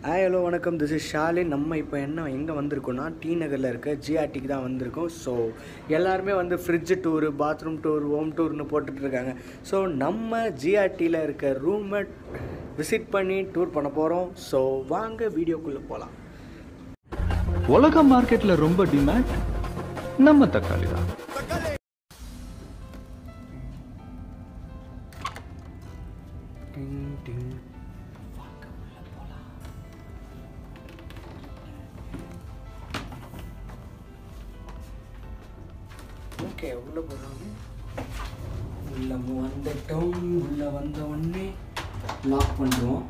Hi hello வணக்கம் this is Shalin நம்ம இப்போ என்ன எங்கே வந்திருக்கோம்னா டி நகரில் இருக்க ஜிஆர்டிக்கு தான் வந்திருக்கோம் ஸோ எல்லாருமே வந்து fridge tour bathroom tour home டூர்னு போட்டுட்டு இருக்காங்க ஸோ நம்ம ஜிஆர்டியில் இருக்க ரூமை விசிட் பண்ணி டூர் பண்ண போகிறோம் ஸோ வாங்க வீடியோக்குள்ளே போகலாம் உலக மார்க்கெட்ல ரொம்ப டிமாண்ட் நம்ம தக்காளி தான் டிங் டிங் வாங்க உள்ள போகலாம் ஓகே உள்ள போகிறாங்க உள்ள வந்துட்டோம் உள்ள வந்த உடனே லாக் பண்ணுறோம்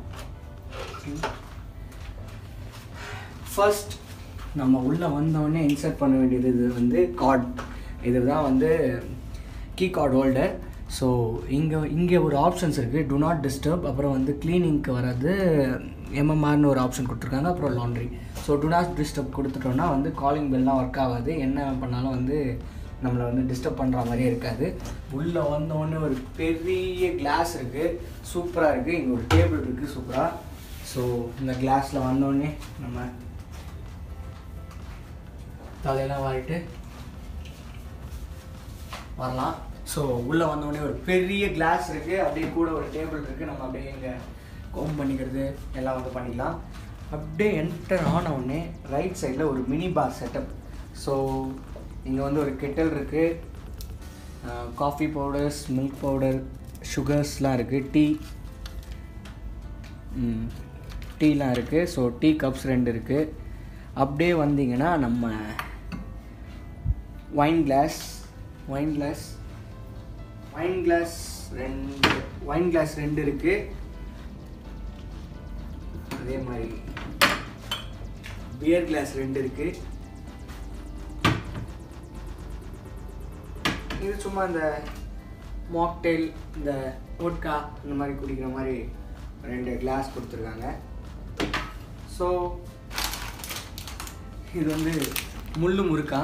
ஃபர்ஸ்ட் நம்ம உள்ளே வந்தோடனே இன்சர்ட் பண்ண வேண்டியது இது வந்து கார்ட் இதுதான் வந்து கீ கார்டு ஹோல்டர் ஸோ இங்கே இங்கே ஒரு ஆப்ஷன்ஸ் இருக்குது டு நாட் டிஸ்டர்ப் அப்புறம் வந்து க்ளீனிங்க்கு வராது எம்எம்ஆர்னு ஒரு ஆப்ஷன் கொடுத்துருக்காங்க அப்புறம் laundry so do not disturb கொடுத்துட்டோம்னா வந்து காலிங் பெல்லாம் ஒர்க் ஆகாது என்ன பண்ணாலும் வந்து நம்மளை வந்து டிஸ்டர்ப் பண்ணுற மாதிரியே இருக்காது உள்ளே வந்தோடனே ஒரு பெரிய கிளாஸ் இருக்குது சூப்பராக இருக்குது இங்கே ஒரு டேபிள் இருக்குது சூப்பராக ஸோ இந்த கிளாஸில் வந்தோடனே நம்ம தலையெல்லாம் வாரிட்டு வரலாம் ஸோ உள்ளே வந்தோடனே ஒரு பெரிய கிளாஸ் இருக்குது அப்படியே கூட ஒரு டேபிள் இருக்குது நம்ம அப்படியே இங்கே கோம் பண்ணிக்கிறது எல்லாம் வந்து பண்ணிக்கலாம் அப்படியே என்டர் ஆன உடனே ரைட் சைடில் ஒரு மினி பார் செட்டப் ஸோ இங்கே வந்து ஒரு கெட்டல் இருக்குது காஃபி பவுடர்ஸ் மில்க் பவுடர் சுகர்ஸ்லாம் இருக்குது டீ டீலாம் இருக்குது ஸோ டீ கப்ஸ் ரெண்டு இருக்குது அப்படியே வந்தீங்கன்னா நம்ம wine glass wine glass wine glass ரெண்டு ஒயின் கிளாஸ் ரெண்டு இருக்குது அதே மாதிரி பியர் கிளாஸ் ரெண்டு இருக்குது இது சும்மா இந்த மாக்டெயில் இந்த வோட்கா இந்த மாதிரி குடிக்கிற மாதிரி ரெண்டு கிளாஸ் கொடுத்துருக்காங்க ஸோ இது வந்து முள்ளு முறுக்கா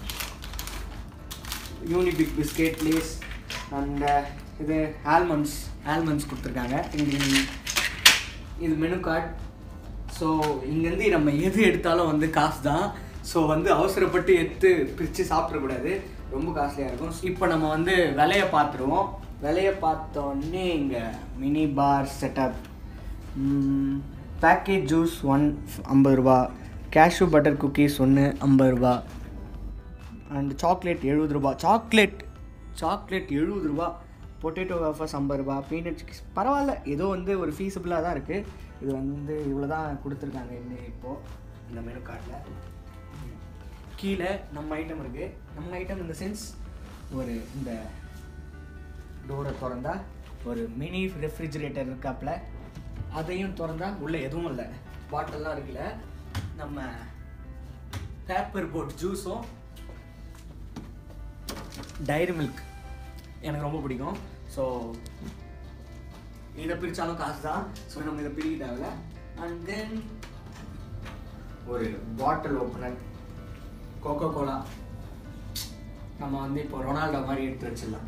யூனிபிக் பிஸ்கெட் லேஸ் அண்ட் இது ஆல்மண்ட்ஸ் ஆல்மண்ட்ஸ் கொடுத்துருக்காங்க இங்கே இது மெனு கார்டு ஸோ இங்கேருந்து நம்ம எது எடுத்தாலும் வந்து காசு தான் ஸோ வந்து அவசரப்பட்டு எடுத்து பிரித்து சாப்பிட்றக்கூடாது ரொம்ப காஸ்ட்லியாக இருக்கும் இப்போ நம்ம வந்து விலையை பார்த்துருவோம் விலையை பார்த்தோன்னே இங்கே mini bar setup package juice one ஐம்பது ரூபா கேஷ்யூ பட்டர் குக்கீஸ் ஒன்று ஐம்பது ரூபா அண்ட் சாக்லேட் எழுபது ரூபா சாக்லேட் சாக்லேட் எழுபது ரூபா பொட்டேட்டோ வேஃபர்ஸ் ஐம்பது ரூபா பீனட் சிக்ஸ் பரவாயில்ல ஏதோ வந்து ஒரு ஃபீஸபிளாக தான் இருக்குது இது வந்து இவ்வளோ தான் கொடுத்துருக்காங்க இன்னும் இப்போது இந்த மெனு கார்டில் கீழே நம்ம ஐட்டம் இருக்குது நம்ம ஐட்டம் இந்த சென்ஸ் ஒரு இந்த டோரை திறந்தா ஒரு மினி ரெஃப்ரிஜிரேட்டர் இருக்காப்புல அதையும் திறந்தா உள்ளே எதுவும் இல்லை பாட்டில்லாம் இருக்குல்ல நம்ம பேப்பர் போட் ஜூஸும் டைரி மில்க் எனக்கு ரொம்ப பிடிக்கும் ஸோ இதை பிரித்தாலும் காசு தான் ஸோ நம்ம இதை பிரிக்க தேவையில்ல அண்ட் தென் ஒரு பாட்டில் ஓப்பனர் கோகோ கோலா நம்ம வந்து இப்போ ரொனால்டோ மாதிரி எடுத்து வச்சிடலாம்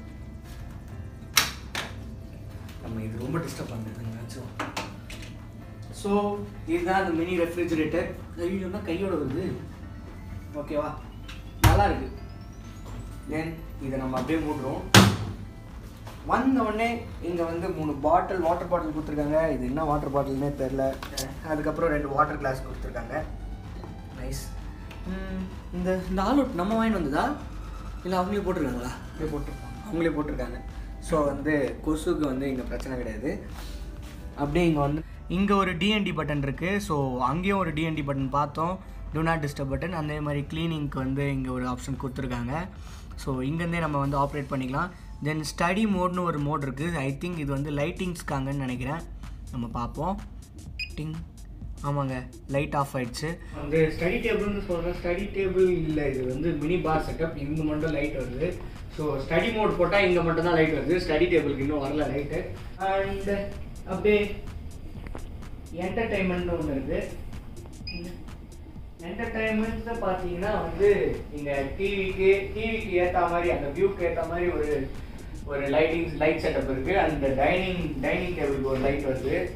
நம்ம இது ரொம்ப டிஸ்டர்ப் பண்ணுறது வச்சோம் ஸோ இதுதான் அந்த மினி ரெஃப்ரிஜிரேட்டர் ஐயோன்னா கையோட வருது ஓகேவா நல்லா இருக்கு தென் இதை நம்ம அப்படியே மூடுறோம் வந்த உடனே இங்கே வந்து மூணு பாட்டில் வாட்டர் பாட்டில் கொடுத்துருக்காங்க இது என்ன வாட்டர் பாட்டில்னே தெரில அதுக்கப்புறம் ரெண்டு வாட்டர் கிளாஸ் கொடுத்துருக்காங்க நைஸ் இந்த இந்த ஆல் அவுட் நம்ம வாங்கிட்டு வந்ததா இல்லை அவங்களே போட்டிருக்காங்களா அப்படியே போட்டிருக்காங்க அவங்களே போட்டிருக்காங்க ஸோ வந்து கொசுக்கு வந்து இங்கே பிரச்சனை கிடையாது அப்படியே இங்கே வந்து இங்கே ஒரு டிஎன்டி பட்டன் இருக்குது ஸோ அங்கேயும் ஒரு டிஎன்டி பட்டன் பார்த்தோம் டூ நாட் டிஸ்டர்ப் பட்டன் அதே மாதிரி க்ளீனிங்க்கு வந்து இங்கே ஒரு ஆப்ஷன் கொடுத்துருக்காங்க ஸோ இங்கேருந்தே நம்ம வந்து ஆப்ரேட் பண்ணிக்கலாம் தென் ஸ்டடி மோட்னு ஒரு மோட் இருக்குது ஐ திங்க் இது வந்து லைட்டிங்ஸ்க்காங்கன்னு நினைக்கிறேன் நம்ம பார்ப்போம் டிங் ஆமாங்க லைட் ஆஃப் ஆயிடுச்சு வந்து ஸ்டடி டேபிள்னு சொல்கிறேன் ஸ்டடி டேபிள் இல்லை இது வந்து மினி பார் செட்டப் இங்கே மட்டும் லைட் வருது ஸோ ஸ்டடி மோட் போட்டால் இங்கே மட்டும் தான் லைட் வருது ஸ்டடி டேபிளுக்கு இன்னும் வரல லைட்டு அண்ட் அப்படியே என்டர்டைன்மெண்ட்னு ஒன்று இருக்குது என்டர்டைன்மெண்ட்ல பார்த்தீங்கன்னா வந்து இங்கே டிவிக்கு டிவிக்கு ஏற்ற மாதிரி அந்த வியூக்கு ஏற்ற மாதிரி ஒரு ஒரு லைட்டிங் லைட் செட்டப் இருக்குது அந்த டைனிங் டைனிங் டேபிளுக்கு ஒரு லைட் வருது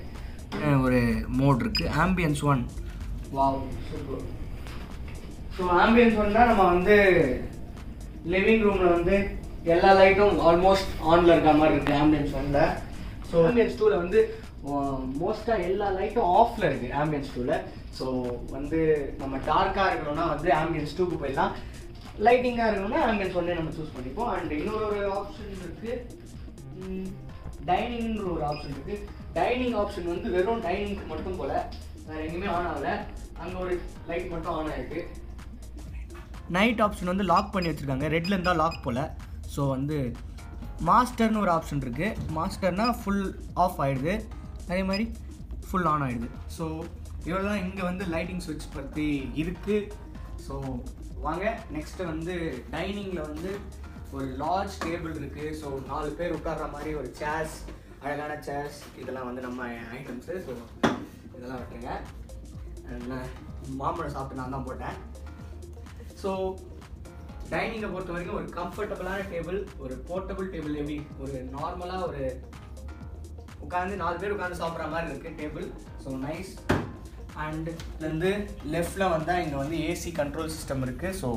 ஒரு மோட் இருக்குது ambience one wow super so ambience ஒன்னா நம்ம வந்து லிவிங் ரூமில் வந்து எல்லா லைட்டும் ஆல்மோஸ்ட் ஆனில் இருக்க மாதிரி இருக்குது ஆம்பியன்ஸ் ஒன்ல ஸோ ஆம்பியன்ஸ் டூவில் வந்து மோஸ்ட்டாக எல்லா லைட்டும் ஆஃபில் இருக்குது ஆம்பியன்ஸ் டூவில் ஸோ வந்து நம்ம டார்க்காக இருக்கணும்னா வந்து ஆம்பியன்ஸ் டூக்கு போயிடலாம் லைட்டிங்காக இருக்கணும்னா ஆம்பியன்ஸ் ஒன்னே நம்ம சூஸ் பண்ணிப்போம் அண்ட் இன்னொரு ஒரு ஆப்ஷன் இருக்குது டைனிங்ன்ற ஒரு ஆப்ஷன் இருக்கு டைனிங் ஆப்ஷன் வந்து வெறும் டைனிங்க்கு மட்டும் போல வேற எங்கேயுமே ஆன் ஆகல அங்கே ஒரு லைட் மட்டும் ஆன் ஆயிருக்கு நைட் ஆப்ஷன் வந்து லாக் பண்ணி வச்சுருக்காங்க ரெட்ல இருந்தால் லாக் போல் ஸோ வந்து மாஸ்டர்னு ஒரு ஆப்ஷன் இருக்குது மாஸ்டர்னா ஃபுல் ஆஃப் ஆயிடுது அதே மாதிரி ஃபுல் ஆன் ஆயிடுது ஸோ இவ்வளோ தான் இங்கே வந்து லைட்டிங் சுவிட்ச் பற்றி இருக்குது ஸோ வாங்க நெக்ஸ்ட்டு வந்து டைனிங்கில் வந்து ஒரு லார்ஜ் டேபிள் இருக்குது ஸோ நாலு பேர் உட்கார்ற மாதிரி ஒரு சேர்ஸ் அழகான சேர்ஸ் இதெல்லாம் வந்து நம்ம ஐட்டம்ஸு ஸோ இதெல்லாம் வைக்கங்க நான் மாம்பழம் சாப்பிட்டு நான் தான் போட்டேன் ஸோ டைனிங்கை பொறுத்த வரைக்கும் ஒரு கம்ஃபர்டபுளான டேபிள் ஒரு போர்ட்டபுள் டேபிள் எப்படி ஒரு நார்மலாக ஒரு உட்காந்து நாலு பேர் உட்காந்து சாப்பிட்ற மாதிரி இருக்குது டேபிள் ஸோ நைஸ் அண்ட் வந்து லெஃப்டில் வந்தால் இங்கே வந்து ஏசி கண்ட்ரோல் சிஸ்டம் இருக்குது ஸோ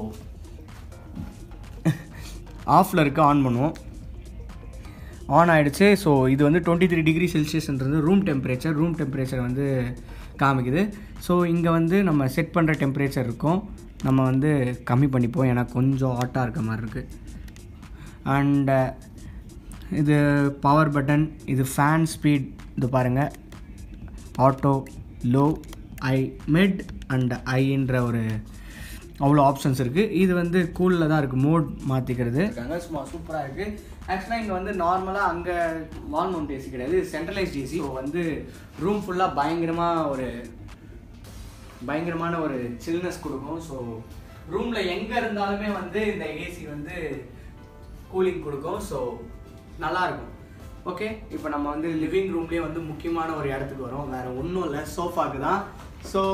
ஆஃபில் இருக்க ஆன் பண்ணுவோம் ஆன் ஆகிடுச்சு ஸோ இது வந்து டுவெண்ட்டி த்ரீ டிகிரி செல்சியஸ்ன்றது ரூம் டெம்பரேச்சர் ரூம் டெம்பரேச்சர் வந்து காமிக்குது ஸோ இங்கே வந்து நம்ம செட் பண்ணுற டெம்பரேச்சர் இருக்கும் நம்ம வந்து கம்மி பண்ணிப்போம் ஏன்னா கொஞ்சம் ஹாட்டாக இருக்க மாதிரி இருக்குது அண்ட் இது பவர் பட்டன் இது ஃபேன் ஸ்பீட் இது பாருங்கள் auto low high mid and ஐன்ற ஒரு அவ்வளோ ஆப்ஷன்ஸ் இருக்குது இது வந்து கூலில் தான் இருக்குது மோட் மாற்றிக்கிறது இருக்காங்க சும்மா சூப்பராக இருக்குது ஆக்சுவலாக இங்கே வந்து நார்மலாக அங்கே வால் மவுண்ட் ஏசி கிடையாது சென்ட்ரலைஸ்ட் ஏசி ஸோ வந்து ரூம் ஃபுல்லாக பயங்கரமாக ஒரு பயங்கரமான ஒரு சில்னஸ் கொடுக்கும் ஸோ ரூமில் எங்கே இருந்தாலுமே வந்து இந்த ஏசி வந்து கூலிங் கொடுக்கும் ஸோ நல்லாயிருக்கும் ஓகே இப்போ நம்ம வந்து லிவிங் ரூம்லேயே வந்து முக்கியமான ஒரு இடத்துக்கு வரோம் வேறு ஒன்றும் இல்லை சோஃபாக்கு தான் ஸோ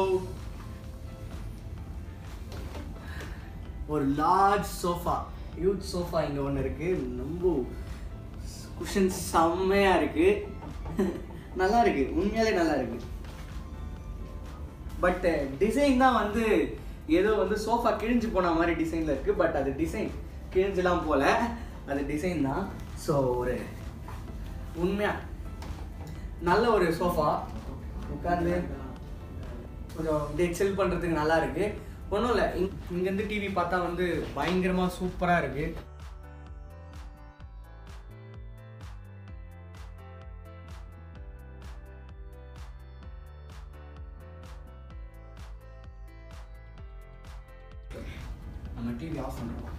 ஒரு லார்ஜ் சோஃபா ஹியூஜ் சோஃபா இங்கே ஒன்று இருக்குது ரொம்ப குஷன்ஸ் செம்மையாக இருக்குது நல்லா இருக்குது உண்மையாலே நல்லா இருக்குது பட் டிசைன் தான் வந்து ஏதோ வந்து சோஃபா கிழிஞ்சு போன மாதிரி டிசைனில் இருக்குது பட் அது டிசைன் கிழிஞ்செல்லாம் போல அது டிசைன் தான் ஸோ ஒரு உண்மையாக நல்ல ஒரு சோஃபா உட்காந்து கொஞ்சம் அப்படியே சில் பண்ணுறதுக்கு நல்லா இருக்கு ஒன்றும் இல்லை இங் இங்கேருந்து டிவி பார்த்தா வந்து பயங்கரமாக சூப்பராக இருக்கு நம்ம டிவி ஆஃப் பண்ணுறோம்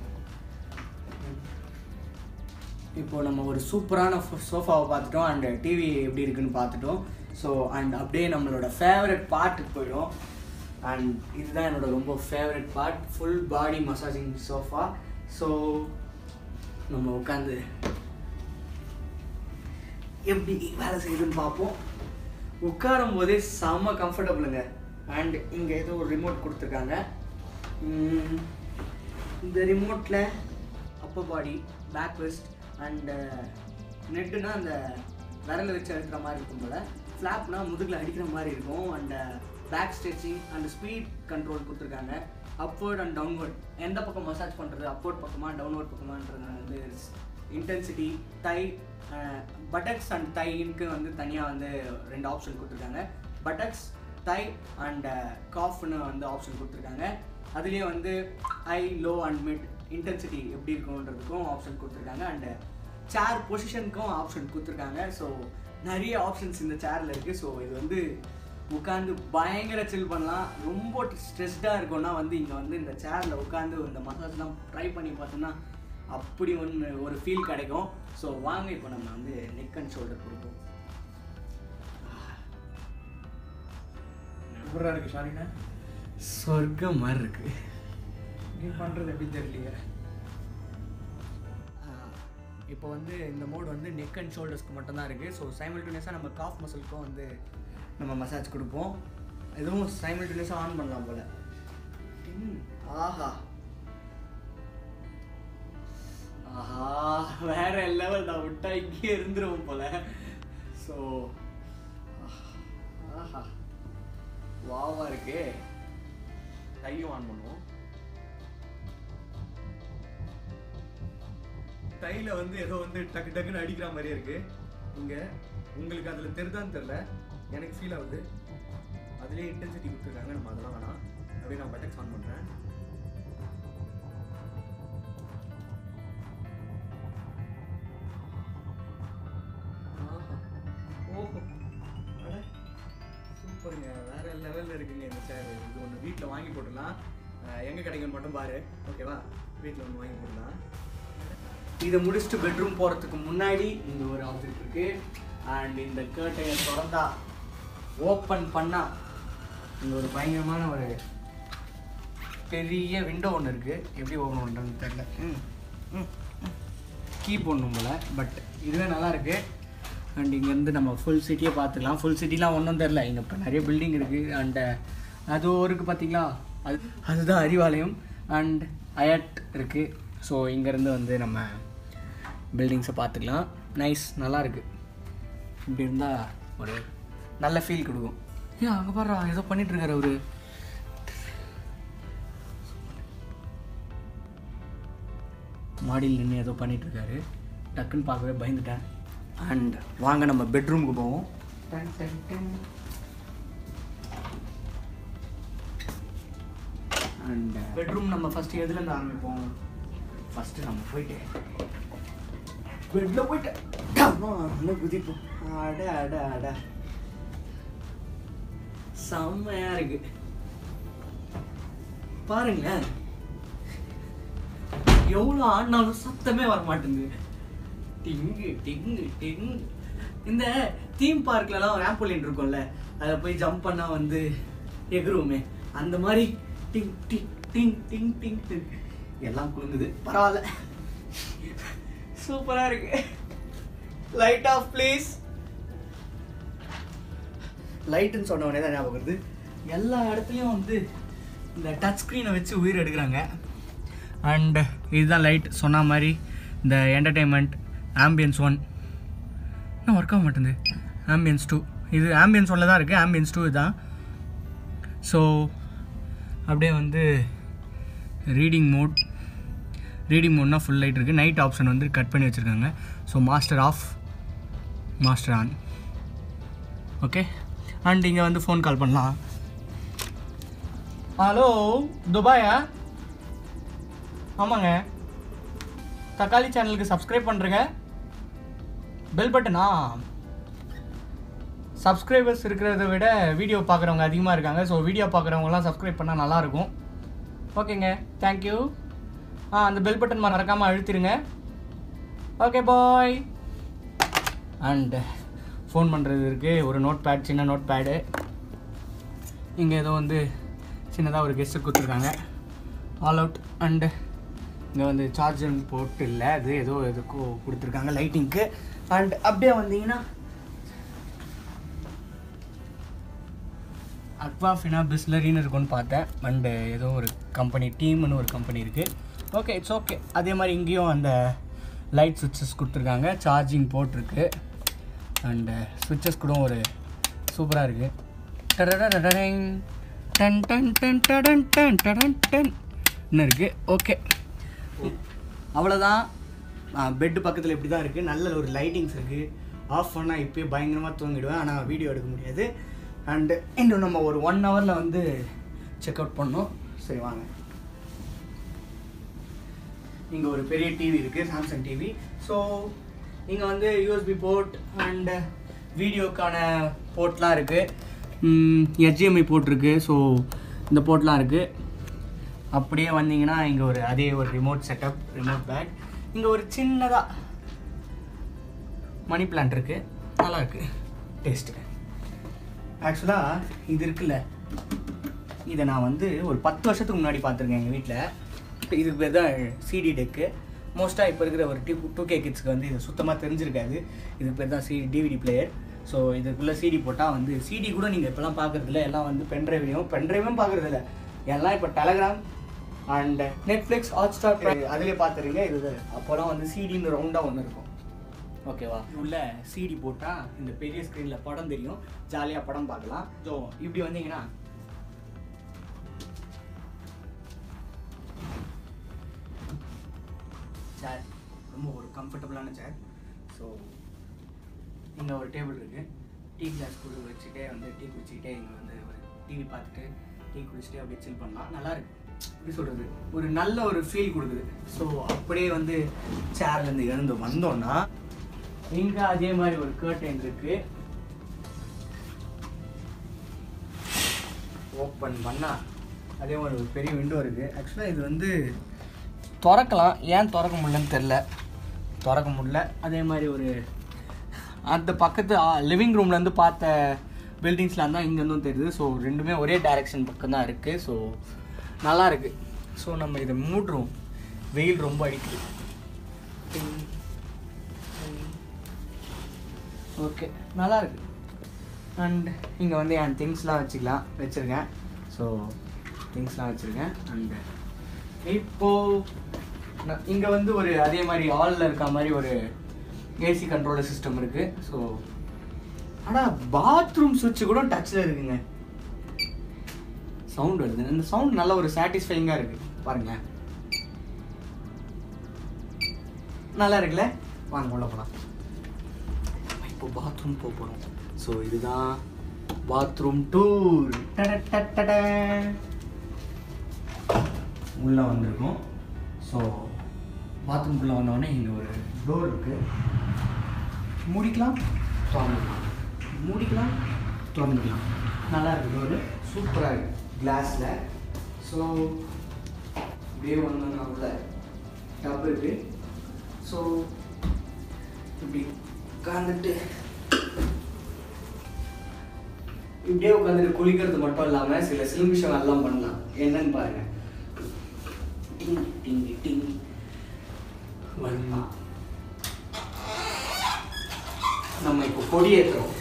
இப்போ நம்ம ஒரு சூப்பரான சோஃபாவை பார்த்துட்டோம் அண்ட் டிவி எப்படி இருக்குன்னு பார்த்துட்டோம் ஸோ அண்ட் அப்படியே நம்மளோட ஃபேவரட் பார்ட்டுக்கு போயிடும் அண்ட் இதுதான் என்னோட ரொம்ப favourite part full body massaging sofa so நம்ம உட்காந்து எப்படி வேலை செய்யுதுன்னு பார்ப்போம் உட்காரும் போதே செம்ம கம்ஃபர்டபுளுங்க அண்ட் இங்கே ஏதோ ஒரு ரிமோட் கொடுத்துருக்காங்க உம், இந்த ரிமோட்டில் upper body back waist and நெட்டுனா அந்த விரலை வச்சு அழுத்துற மாதிரி இருக்கும் போல ஃப்ளாப்னா முதுகில் அடிக்கிற மாதிரி இருக்கும் and back stretching and speed control கொடுத்துருக்காங்க அப்வர்ட் அண்ட் டவுன்வர்ட் எந்த பக்கம் மசாஜ் பண்ணுறது அப்வர்ட் பக்கமா டவுன்வர்ட் பக்கமான்றது வந்து இன்டென்சிட்டி தை பட்டக்ஸ் அண்ட் தைக்கு வந்து தனியாக வந்து ரெண்டு ஆப்ஷன் கொடுத்துருக்காங்க பட்டக்ஸ் தை அண்ட் காஃப்னு வந்து ஆப்ஷன் கொடுத்துருக்காங்க அதுலேயே வந்து high low and mid intensity எப்படி இருக்குன்றதுக்கும் ஆப்ஷன் கொடுத்துருக்காங்க அண்ட் சேர் பொசிஷனுக்கும் ஆப்ஷன் கொடுத்துருக்காங்க ஸோ நிறைய ஆப்ஷன்ஸ் இந்த சேரில் இருக்குது ஸோ இது வந்து உட்காந்து பயங்கர சில் பண்ணலாம் ரொம்ப ஸ்ட்ரெஸ்டாக இருக்கும்னா வந்து இங்கே வந்து இந்த சேரில் உட்காந்து இந்த மசாஜ்லாம் ட்ரை பண்ணி பார்த்தோன்னா அப்படி ஒன்று ஒரு ஃபீல் கிடைக்கும் ஸோ வாங்க இப்போ நம்ம வந்து நெக் அண்ட் ஷோல்டர் கொடுப்போம் எப்படா இருக்கு ஷாலினா சொர்க்கம் மாதிரி இருக்குது நீ பண்றது எப்படி தெரியலையே இப்போ வந்து இந்த மோட் வந்து நெக் அண்ட் ஷோல்டர்ஸ்க்கு மட்டும்தான் இருக்குது ஸோ சைமல்டேனியஸாக நம்ம காஃப் மசில்க்கும் வந்து நம்ம மசாஜ் கொடுப்போம் இதுவும் சைமல்டேனியஸாக ஆன் பண்ணலாம் போல் ம், ஆஹா ஆஹா வேற லெவல் தான் விட்டா இங்கே இருந்துருவோம் போல ஸோ ஆஹா வாவா இருக்கே டையும் ஆன் பண்ணுவோம் டைல வந்து ஏதோ வந்து டக்கு டக்குன்னு அடிக்கிற மாதிரியே இருக்கு இங்க உங்களுக்கு அதுல தெரிதான்னு தெரியல எனக்கு ஃபீல் ஆகுது அதுலயே இன்டென்சிட்டி கொடுத்துருக்காங்க நம்ம அதெல்லாம் வேணாம் அப்படியே நான் பட்டக்ஸ் ஆன் பண்றேன் ஆஹா. ஓஹோ அட சூப்பருங்க வேற லெவல்ல இருக்குங்க இந்த சேர் இது ஒன்று வீட்டில் வாங்கி போட்டுடலாம் அஹ் எங்க கிடைக்குன்னு மட்டும் பாரு ஓகேவா வீட்டில் ஒன்று வாங்கி போடலாம் இதை முடிச்சுட்டு பெட்ரூம் போகிறதுக்கு முன்னாடி இங்கே ஒரு ஆப்ஜெக்ட் இருக்கு அண்ட் இந்த கேர்டையை திறந்தா ஓப்பன் பண்ணா இங்கே ஒரு பயங்கரமான ஒரு பெரிய விண்டோ ஒன்று இருக்கு எப்படி ஓப்பன் பண்ணுறதுன்னு தெரியல ம் ம் கீ போடணும் போல பட் இதுவே நல்லா இருக்கு அண்ட் இங்கேருந்து நம்ம ஃபுல் சிட்டியை பார்த்துக்கலாம் ஃபுல் சிட்டிலாம் ஒன்றும் தெரில இங்கே இப்போ நிறைய பில்டிங் இருக்குது அண்ட் அது இருக்குது பார்த்தீங்களா அது அதுதான் அறிவாலயம் அண்ட் அயட் இருக்குது ஸோ இங்கேருந்து வந்து நம்ம பில்டிங்ஸை பார்த்துக்கலாம் நைஸ் நல்லா இருக்கு இப்படி இருந்தால் ஒரு நல்ல ஃபீல் கொடுக்கும் ஏன் அங்கே பாரு ஏதோ பண்ணிட்டு இருக்காரு அவரு மாடியில் நின்று ஏதோ பண்ணிட்டு இருக்காரு டக்குன்னு பார்க்கவே பயந்துட்டேன் அண்ட் வாங்க நம்ம பெட்ரூமுக்கு போவோம் டன், டன், டன். அண்ட் பெட்ரூம் நம்ம ஃபர்ஸ்ட் எதுலேருந்து ஆரம்பிப்போம் ஃபர்ஸ்ட் நம்ம போயிட்டு பெட்ல போயிட்டு டமால்னு குதிப்போம் அட அட அட செம்மையா இருக்கு பாருங்களேன் எவ்வளோ ஆடினாலும் சத்தமே வர மாட்டேங்குது டிங்கு டிங்கு டிங்கு இந்த தீம் பார்க்லலாம் ரேம்போலின் இருக்கும்ல அதில் போய் ஜம்ப் பண்ணா வந்து எகுருவோமே அந்த மாதிரி டிங் டிங் டிங் டிங் டிங் டிங் எல்லாம் குலுங்குது பரவாயில்ல சூப்பரா இருக்கு லைட் ஆஃப் ப்ளீஸ் லைட்டுன்னு சொன்ன உடனே தான் ஞாபகம் வருது எல்லா இடத்துலையும் வந்து இந்த டச் ஸ்க்ரீனை வச்சு உயிர் எடுக்கிறாங்க அண்ட் இதுதான் லைட் சொன்ன மாதிரி இந்த என்டர்டெயின்மெண்ட் ஆம்பியன்ஸ் ஒன் இன்னும் ஒர்க் ஆக மாட்டேங்குது ஆம்பியன்ஸ் டூ இது ஆம்பியன்ஸ் ஒன்ல தான் இருக்குது ஆம்பியன்ஸ் டூ இதுதான் ஸோ அப்படியே வந்து ரீடிங் மோட் ரீடிங் மோட்னா ஃபுல் லைட் இருக்குது நைட் ஆப்ஷன் வந்து கட் பண்ணி வச்சுருக்காங்க so master off master on okay and இங்கே வந்து ஃபோன் கால் பண்ணலாம் ஹலோ துபாயா ஆமாங்க தக்காளி சேனலுக்கு சப்ஸ்கிரைப் பண்ணுறேங்க பெல் பட்டனா சப்ஸ்கிரைபர்ஸ் இருக்கிறத விட வீடியோ பார்க்குறவங்க அதிகமாக இருக்காங்க ஸோ வீடியோ பார்க்குறவங்கலாம் சப்ஸ்கிரைப் பண்ணால் நல்லாயிருக்கும் ஓகேங்க தேங்க்யூ ஆ அந்த பெல் பட்டன் மறக்காமல் அழுத்திடுங்க ஓகே பாய் அண்ட் ஃபோன் பண்ணுறது இருக்குது ஒரு நோட் பேட் சின்ன நோட் பேடு இங்கே ஏதோ வந்து சின்னதாக ஒரு கெஸ்ட்டு கொடுத்துருக்காங்க ஆல் அவுட் அண்டு இங்கே வந்து சார்ஜர் போட்டு இல்லை அது ஏதோ எதுக்கோ கொடுத்துருக்காங்க லைட்டிங்க்கு அண்ட் அப்படியே வந்தீங்கன்னா அக்வாஃபினா பிஸ்லரின்னு இருக்கும்னு பார்த்தேன் அண்டு ஏதோ ஒரு கம்பெனி டீம்னு ஒரு கம்பெனி இருக்குது ஓகே இட்ஸ் ஓகே அதே மாதிரி இங்கேயும் அந்த லைட் சுவிட்சஸ் கொடுத்துருக்காங்க சார்ஜிங் போட்டிருக்கு அண்டு சுவிட்சஸ் கூட ஒரு சூப்பராக இருக்குது டடடடடடங். டன் டன் டன் டடன் டன் டடன் டன் இன்னும் இருக்குது ஓகே அவ்வளோதான் பெட்டு பக்கத்தில் இப்படி தான் இருக்குது நல்ல ஒரு லைட்டிங்ஸ் இருக்குது ஆஃப் பண்ணால் இப்போயே பயங்கரமாக தூங்கிடுவேன் ஆனால் வீடியோ எடுக்க முடியாது அண்டு இன்னும் நம்ம ஒரு ஒன் ஹவரில் வந்து செக் அவுட் பண்ணோம் சரி வாங்க இங்கே ஒரு பெரிய டிவி இருக்குது சாம்சங் டிவி ஸோ இங்கே வந்து யூஎஸ்பி போர்ட் அண்டு வீடியோக்கான போர்ட்லாம் இருக்குது HDMI போர்ட் இருக்குது ஸோ இந்த போர்ட்லாம் இருக்குது அப்படியே வந்தீங்கன்னா இங்கே ஒரு அதே ஒரு ரிமோட் செட்டப் ரிமோட் பேக் இங்கே ஒரு சின்னதாக மணி பிளான்ட் இருக்குது நல்லா இருக்கு டேஸ்ட்டு ஆக்சுவலாக இது இருக்குல்ல இதை நான் வந்து ஒரு பத்து வருஷத்துக்கு முன்னாடி பார்த்துருக்கேன் எங்கள் வீட்டில் இதுக்கு பேர் தான் சிடி டெக்கு மோஸ்ட்டாக இப்போ இருக்கிற ஒரு டூ டூ கே கிட்ஸ்க்கு வந்து இது சுத்தமாக தெரிஞ்சிருக்காது இதுக்கு பேர் தான் சி டிவிடி பிளேயர் ஸோ இதுக்குள்ளே சிடி போட்டால் வந்து சிடி கூட நீங்கள் இப்போலாம் பார்க்குறதில்ல எல்லாம் வந்து பென்ட்ரைவையும் பென்ட்ரைவும் பார்க்குறதில்ல எல்லாம் இப்போ Telegram and Netflix Hotstar அதிலே பார்த்துருங்க இது அப்போலாம் வந்து சிடின்னு ரவுண்டாக ஒன்று இருக்கும் ஓகேவா உள்ள சிடி போட்டால் இந்த பெரிய ஸ்க்ரீனில் படம் தெரியும் ஜாலியாக படம் பார்க்கலாம் ஸோ இப்படி வந்தீங்கன்னா சேர் ரொம்ப ஒரு கம்ஃபர்டபுளான சேர் ஸோ இங்கே ஒரு டேபிள் இருக்குது டீ கிளாஸ் கூட வச்சுட்டே வந்து டீ குடிச்சிக்கிட்டே இங்கே வந்து ஒரு டிவி பார்த்துட்டு டீ குடிச்சிட்டே அப்படியே சில் பண்ணலாம் நல்லா இருக்கு எப்படி சொல்கிறது ஒரு நல்ல ஒரு ஃபீல் கொடுக்குது ஸோ அப்படியே வந்து சேர்லேருந்து எழுந்து வந்தோன்னா இங்கே அதே மாதிரி ஒரு கர்டைன் இருக்கு ஓப்பன் பண்ணா அதே மாதிரி ஒரு பெரிய விண்டோ இருக்குது ஆக்சுவலாக இது வந்து திறக்கலாம் ஏன் திறக்க முடியலன்னு தெரில திறக்க முடியல அதே மாதிரி ஒரு அந்த பக்கத்து லிவிங் ரூம்லேருந்து பார்த்த பில்டிங்ஸ்லாம் தான் இங்கேருந்தும் தெரியுது ஸோ ரெண்டுமே ஒரே டைரெக்ஷன் பக்கம் தான் இருக்குது ஸோ நல்லா இருக்குது ஸோ நம்ம இதை மூடுறோம் வெயில் ரொம்ப அடிக்குது ஓகே நல்லா இருக்கு அண்ட் இங்கே வந்து என் திங்ஸ்லாம் வச்சுக்கலாம் வச்சுருக்கேன் ஸோ திங்ஸ்லாம் வச்சுருக்கேன் அண்ட் இப்போ இங்கே வந்து ஒரு அதே மாதிரி ஹாலில் இருக்க மாதிரி ஒரு ஏசி கண்ட்ரோலர் சிஸ்டம் இருக்குது ஸோ ஆனால் பாத்ரூம் சுவிட்ச் கூட டச்சில் இருக்குங்க சவுண்ட் வருது இந்த சவுண்ட் நல்ல ஒரு சாட்டிஸ்ஃபைங்காக இருக்குது பாருங்க நல்லா இருக்குல்ல வாங்க உள்ள போகலாம் இப்போ பாத்ரூம் போக போகிறோம் ஸோ இதுதான் பாத்ரூம் டூர் உள்ளே வந்திருக்கோம் ஸோ பாத்ரூம்குள்ளே வந்தோடனே இங்கே ஒரு டோர் இருக்குது மூடிக்கலாம் திறந்துக்கலாம் மூடிக்கலாம் திறந்துக்கலாம் நல்லா இருக்கு டோரு சூப்பராக இருக்கு கிளாஸில் ஸோ இப்படியே வந்தோம்னா உள்ள டப் இருக்கு ஸோ இப்படி உட்காந்துட்டு இப்படியே உட்காந்துட்டு குளிக்கிறது மட்டும் இல்லாமல் சில சிலுமிஷம் எல்லாம் பண்ணலாம் என்னன்னு பாருங்க டிங் டிங் டிங் வரலாம் நம்ம இப்போ கொடியேற்றுறோம்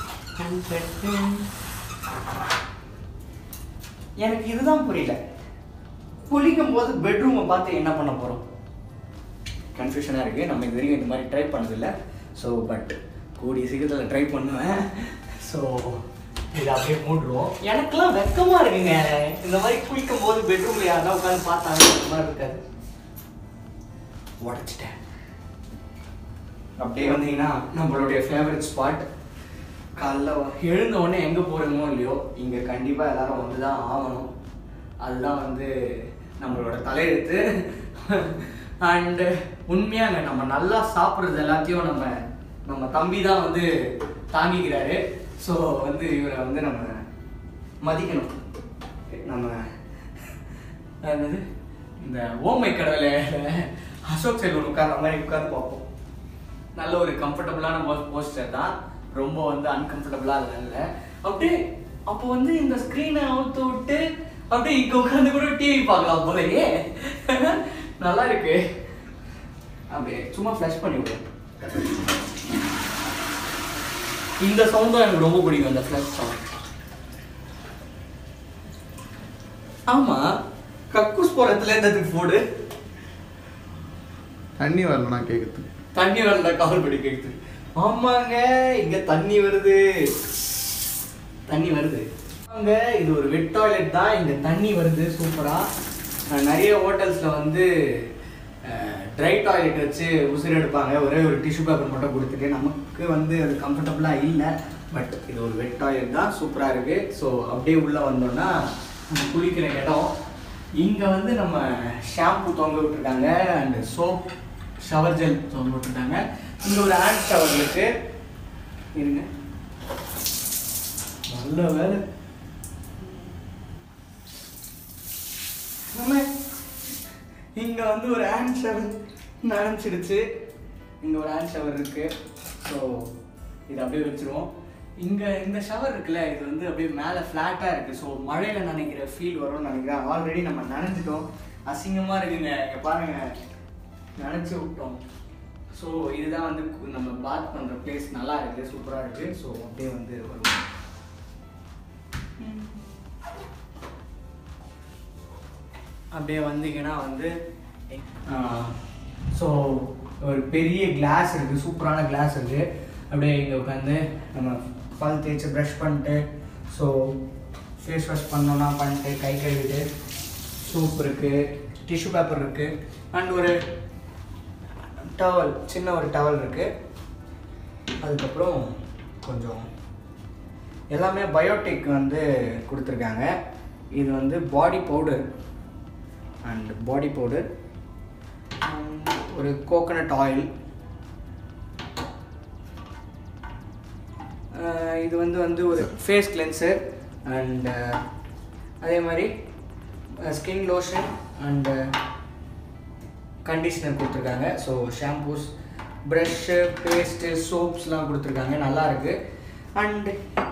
எனக்கு இதுதான் புரியல குளிக்கும் போது பெட்ரூமை பார்த்து என்ன பண்ண போகிறோம் கன்ஃபியூஷனாக இருக்குது நம்ம இது வரைக்கும் இந்த மாதிரி ட்ரை பண்ணதில்லை ஸோ பட் கூடிய சீக்கிரத்தில் ட்ரை பண்ணுவேன் ஸோ இதை அப்படியே மூடுறோம் எனக்கெல்லாம் வெக்கமாக இருக்குங்க இந்த மாதிரி குளிக்கும் போது பெட்ரூமில் யாராவது உட்காந்து பார்த்தாங்க இந்த மாதிரி இருக்காது உடச்சிட்டேன் அப்படியே வந்தீங்கன்னா நம்மளுடைய ஃபேவரட் ஸ்பாட் காலைல எழுந்த உடனே எங்கே போகிறோமோ இல்லையோ இங்கே கண்டிப்பாக எல்லாரும் வந்து தான் ஆகணும் அதுதான் வந்து நம்மளோட தலையெழுத்து அண்டு உண்மையாங்க நம்ம நல்லா சாப்பிட்றது எல்லாத்தையும் நம்ம நம்ம தம்பி தான் வந்து தாங்கிக்கிறாரு ஸோ வந்து இவரை வந்து நம்ம மதிக்கணும் நம்ம என்னது இந்த ஓமை கடவுளை அசோக் செல்வன் உட்கார்ற மாதிரி உட்கார்ந்து பார்ப்போம் நல்ல ஒரு கம்ஃபர்டபுளான போஸ்டர் தான் ரொம்ப வந்து அன்கம்ஃபர்டபுளாக இல்லை அப்படியே அப்போ வந்து இந்த ஸ்க்ரீனை அவுத்து விட்டு அப்படியே இங்க உட்காந்து கூட டிவி பார்க்கலாம் போலயே நல்லா இருக்கு அப்படியே சும்மா ஃப்ளஷ் பண்ணி விடு இந்த சவுண்ட் தான் எனக்கு ரொம்ப பிடிக்கும் இந்த ஃப்ளஷ் சவுண்ட் ஆமா கக்கூஸ் போறதுல என்னதுக்கு போடு தண்ணி வரலண்ணா கேட்குறதுக்கு தண்ணி வரல கால் படி கேக்குது ஆமாங்க இங்க தண்ணி வருது தண்ணி வருது ஆமாங்க இது ஒரு வெட் டாய்லெட் தான் இங்க தண்ணி வருது சூப்பரா அஹ் நிறைய ஹோட்டல்ஸ்ல வந்து ட்ரை டாய்லெட் வச்சு உசிறு எடுப்பாங்க ஒரே ஒரு டிஷ்யூ பேப்பர் மட்டும் கொடுத்துட்டு நமக்கு வந்து அது கம்ஃபர்டபுளாக இல்லை பட் இது ஒரு வெட் டாய்லெட் தான் சூப்பராக இருக்குது ஸோ அப்படியே உள்ளே வந்தோம்னா நம்ம குளிக்கிற இடம் இங்கே வந்து நம்ம ஷாம்பு தொங்க விட்டுருக்காங்க அண்ட் சோப் ஷவர் ஜெல் தொங்க விட்டுருக்காங்க இங்கே ஒரு ஹேண்ட் ஷவர் இருக்கு இருங்க நல்ல வேலை நம்ம இங்க வந்து ஒரு ஹேண்ட் ஷவர் நனைச்சிடுச்சு இங்க ஒரு ஹேண்ட் ஷவர் இருக்கு ஸோ இது அப்படியே வச்சிருவோம் இங்க இந்த ஷவர் இருக்குல்ல இது வந்து அப்படியே மேலே ஃப்ளாட்டாக இருக்கு ஸோ மழையில நினைக்கிற ஃபீல் வரும்னு நினைக்கிறேன் ஆல்ரெடி நம்ம நனைஞ்சிட்டோம் அசிங்கமா இருக்குங்க இங்க பாருங்க நினைச்சு விட்டோம் ஸோ இதுதான் வந்து கு- நம்ம பாத் பண்ற பிளேஸ் நல்லா இருக்கு சூப்பரா இருக்கு ஸோ அப்படியே வந்து வருவோம் அப்படியே வந்தீங்கன்னா வந்து ஸோ ஒரு பெரிய கிளாஸ் இருக்குது சூப்பரான கிளாஸ் இருக்குது அப்படியே இங்கே உட்காந்து நம்ம பல் தேய்ச்சி ப்ரஷ் பண்ணிட்டு ஸோ ஃபேஸ் வாஷ் பண்ணோன்னா பண்ணிட்டு கை கழுவிட்டு சூப் இருக்குது டிஷ்யூ பேப்பர் இருக்குது அண்ட் ஒரு டவல் சின்ன ஒரு டவல் இருக்குது அதுக்கப்புறம் கொஞ்சம் எல்லாமே பயோடெக் வந்து கொடுத்துருக்காங்க இது வந்து body powder and body powder ஒரு கோகனட் ஆயில் இது வந்து வந்து ஒரு ஃபேஸ் கிளென்சர் அண்ட் அதே மாதிரி ஸ்கின் லோஷன் அண்டு கண்டிஷ்னர் கொடுத்துருக்காங்க ஸோ ஷாம்பூஸ் ப்ரஷ்ஷு பேஸ்ட்டு சோப்ஸ்லாம் கொடுத்துருக்காங்க நல்லா இருக்கு அண்ட்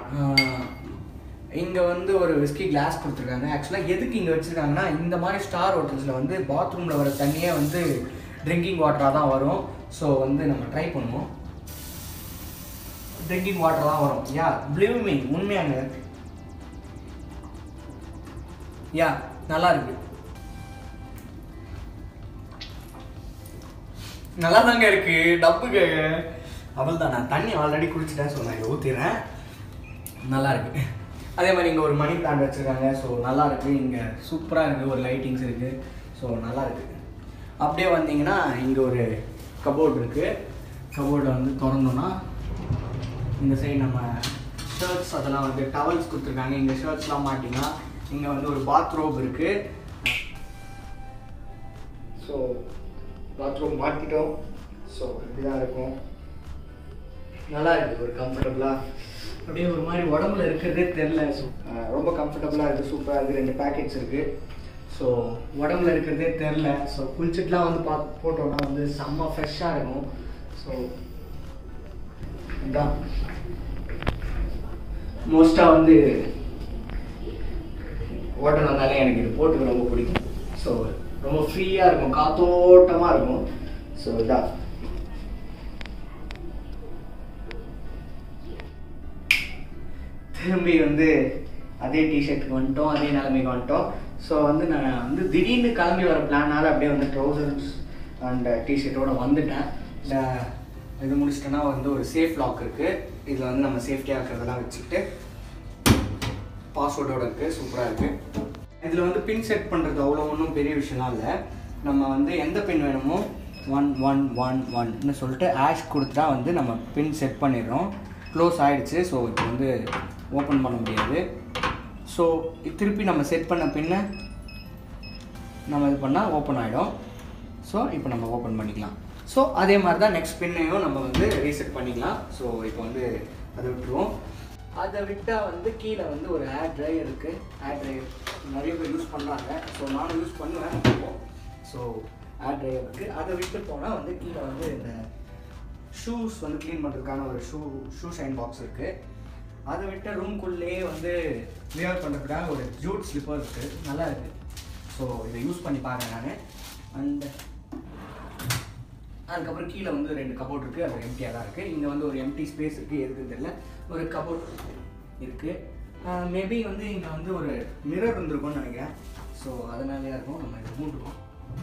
இங்கே வந்து ஒரு விஸ்கி கிளாஸ் கொடுத்துருக்காங்க ஆக்சுவலாக எதுக்கு இங்கே வச்சுருக்காங்கன்னா இந்த மாதிரி ஸ்டார் ஹோட்டல்ஸில் வந்து பாத்ரூமில் வர தண்ணியே வந்து ட்ரிங்கிங் வாட்டராக தான் வரும் ஸோ வந்து நம்ம ட்ரை பண்ணுவோம் ட்ரிங்கிங் வாட்டர் தான் வரும் யா பிலீவ் மீ உண்மையாங்க யா நல்லா இருக்கு நல்லா தாங்க இருக்கு டப்புக்கு அவள் தான் நான் தண்ணி ஆல்ரெடி குடிச்சிட்டேன் ஸோ நான் இதை ஊற்றிடுறேன் நல்லா இருக்கு அதே மாதிரி இங்கே ஒரு மணி பிளான்ட் வச்சுருக்காங்க ஸோ நல்லா இருக்கு இங்கே சூப்பராக இருக்குது ஒரு லைட்டிங்ஸ் இருக்குது ஸோ நல்லா இருக்கு அப்படியே வந்தீங்கன்னா இங்கே ஒரு கபோர்ட் இருக்குது கபோர்டை வந்து திறந்தோன்னா இந்த சைடு நம்ம ஷர்ட்ஸ் அதெல்லாம் வந்து டவல்ஸ் கொடுத்துருக்காங்க இங்கே ஷர்ட்ஸ்லாம் மாட்டிங்கன்னா இங்கே வந்து ஒரு பாத்ரூம் இருக்குது ஸோ பாத்ரூம் மாட்டிட்டோம் ஸோ இப்படி தான் இருக்கும் நல்லா இருக்குது ஒரு கம்ஃபர்டபுளாக அப்படியே ஒரு மாதிரி உடம்புல இருக்கிறதே தெரில ஸோ ரொம்ப கம்ஃபர்டபுளாக இருக்குது சூப்பராக இருக்குது ரெண்டு பேக்கெட்ஸ் இருக்குது ஸோ உடம்புல இருக்கிறதே தெரில ஸோ குளிச்சுட்டுலாம் வந்து பா போட்டோம்னா வந்து செம்ம ஃப்ரெஷ்ஷாக இருக்கும் ஸோ இதான் மோஸ்ட்டாக வந்து ஓட்டம் வந்தாலே எனக்கு இது போட்டுக்க ரொம்ப பிடிக்கும் ஸோ ரொம்ப ஃப்ரீயாக இருக்கும் காத்தோட்டமாக இருக்கும் ஸோ இதான் திரும்பி வந்து அதே டிஷர்ட்டுக்கு வந்துட்டோம் அதே நிலைமைக்கு வந்துட்டோம் ஸோ வந்து நான் வந்து திடீர்னு கிளம்பி வர பிளானால அப்படியே வந்து ட்ரௌசர்ஸ் அண்ட் டிஷர்ட்டோட வந்துட்டேன் இந்த இது முடிச்சிட்டோன்னா வந்து ஒரு சேஃப் லாக் இருக்குது இதில் வந்து நம்ம சேஃப்டியாக இருக்கிறதெல்லாம் வச்சுக்கிட்டு பாஸ்வேர்டோட இருக்குது சூப்பராக இருக்குது இதில் வந்து பின் செட் பண்ணுறது அவ்வளோ ஒன்றும் பெரிய விஷயம்லாம் இல்லை நம்ம வந்து எந்த பின் வேணுமோ ஒன் ஒன் ஒன் ஒன்னு சொல்லிட்டு ஆஷ் கொடுத்துட்டா வந்து நம்ம பின் செட் பண்ணிடுறோம் க்ளோஸ் ஆகிடுச்சு ஸோ இப்போ வந்து ஓப்பன் பண்ண முடியாது ஸோ திருப்பி நம்ம செட் பண்ண பின்னை நம்ம இது பண்ணால் ஓப்பன் ஆகிடும் ஸோ இப்போ நம்ம ஓப்பன் பண்ணிக்கலாம் ஸோ அதே மாதிரி தான் நெக்ஸ்ட் பின்னையும் நம்ம வந்து ரீசெட் பண்ணிக்கலாம் ஸோ இப்போ வந்து அதை விட்டுருவோம் அதை விட்டால் வந்து கீழே வந்து ஒரு ஹேர் ட்ரையர் இருக்குது ஹேர் ட்ரையர் நிறைய பேர் யூஸ் பண்ணுறாங்க ஸோ நானும் யூஸ் பண்ணுவேன் ஸோ ஹேர் ட்ரையர் இருக்குது அதை விட்டு போனால் வந்து கீழே வந்து இந்த ஷூஸ் வந்து க்ளீன் பண்ணுறதுக்கான ஒரு ஷூ ஷூ ஷைன் பாக்ஸ் இருக்குது அதை விட்ட ரூம்குள்ளேயே வந்து வியர் பண்ணுறதுக்காக ஒரு ஜூட் ஸ்லிப்பர் இருக்குது நல்லா இருக்குது ஸோ இதை யூஸ் பண்ணி பாருங்க நான் அண்ட் அதுக்கப்புறம் கீழே வந்து ரெண்டு கபோர்ட் இருக்குது அது எம்டியாக தான் இருக்குது இங்கே வந்து ஒரு எம்டி ஸ்பேஸ் இருக்குது எதுக்குன்னு தெரியல ஒரு கபோர்ட் இருக்குது மேபி வந்து இங்கே வந்து ஒரு மிரர் இருந்திருக்கும்னு நினைக்கிறேன் ஸோ அதனாலே இருக்கும் நம்ம இதை மூடுவோம்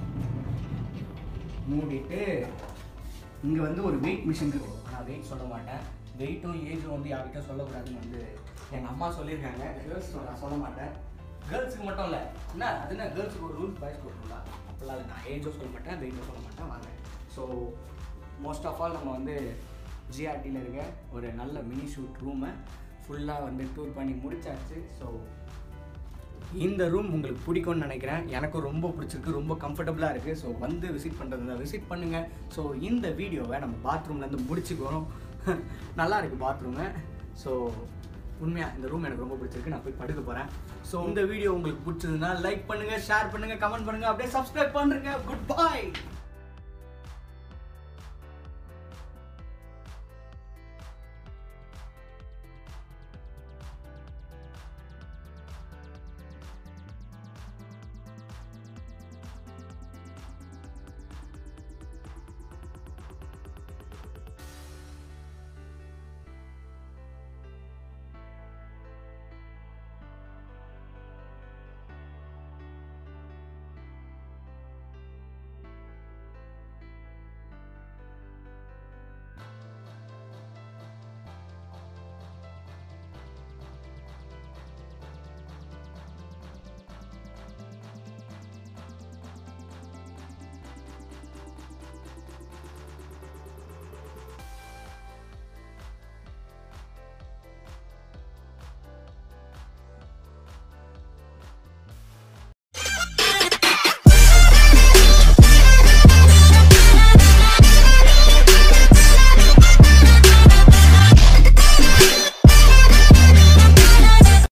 மூடிட்டு இங்கே வந்து ஒரு வெயிட் மிஷின் இருக்கு நான் வெயிட் சொல்ல மாட்டேன் வெயிட்டும் ஏஜும் வந்து யார்கிட்ட சொல்லக்கூடாதுன்னு வந்து எங்கள் அம்மா சொல்லியிருக்காங்க கேர்ள்ஸ் நான் சொல்ல மாட்டேன் கேர்ள்ஸுக்கு மட்டும் இல்லை என்ன அது என்ன கேர்ள்ஸுக்கு ஒரு ரூல் பாய்ஸ்க்கு ஒரு ரூலா அப்படிலாம் இல்லை நான் ஏஜும் சொல்ல மாட்டேன் வெயிட்டும் சொல்ல மாட்டேன் வாங்க ஸோ மோஸ்ட் ஆஃப் ஆல் நம்ம வந்து ஜிஆர்டியில் இருக்க ஒரு நல்ல மினி ஷூட் ரூமை ஃபுல்லாக வந்து டூர் பண்ணி முடிச்சாச்சு ஸோ இந்த ரூம் உங்களுக்கு பிடிக்கும்னு நினைக்கிறேன் எனக்கும் ரொம்ப பிடிச்சிருக்கு ரொம்ப கம்ஃபர்டபுளாக இருக்குது ஸோ வந்து விசிட் பண்ணுறதுனா விசிட் பண்ணுங்கள் ஸோ இந்த வீடியோவை நம்ம பாத்ரூம்லேருந்து முடிச்சுக்கிறோம் நல்லா இருக்குது பாத்ரூமு ஸோ உண்மையாக இந்த ரூம் எனக்கு ரொம்ப பிடிச்சிருக்கு நான் போய் படுக்க போகிறேன் ஸோ இந்த வீடியோ உங்களுக்கு பிடிச்சதுன்னா லைக் பண்ணுங்கள் ஷேர் பண்ணுங்கள் கமெண்ட் பண்ணுங்கள் அப்படியே சப்ஸ்கிரைப் பண்ணுறேங்க குட் பை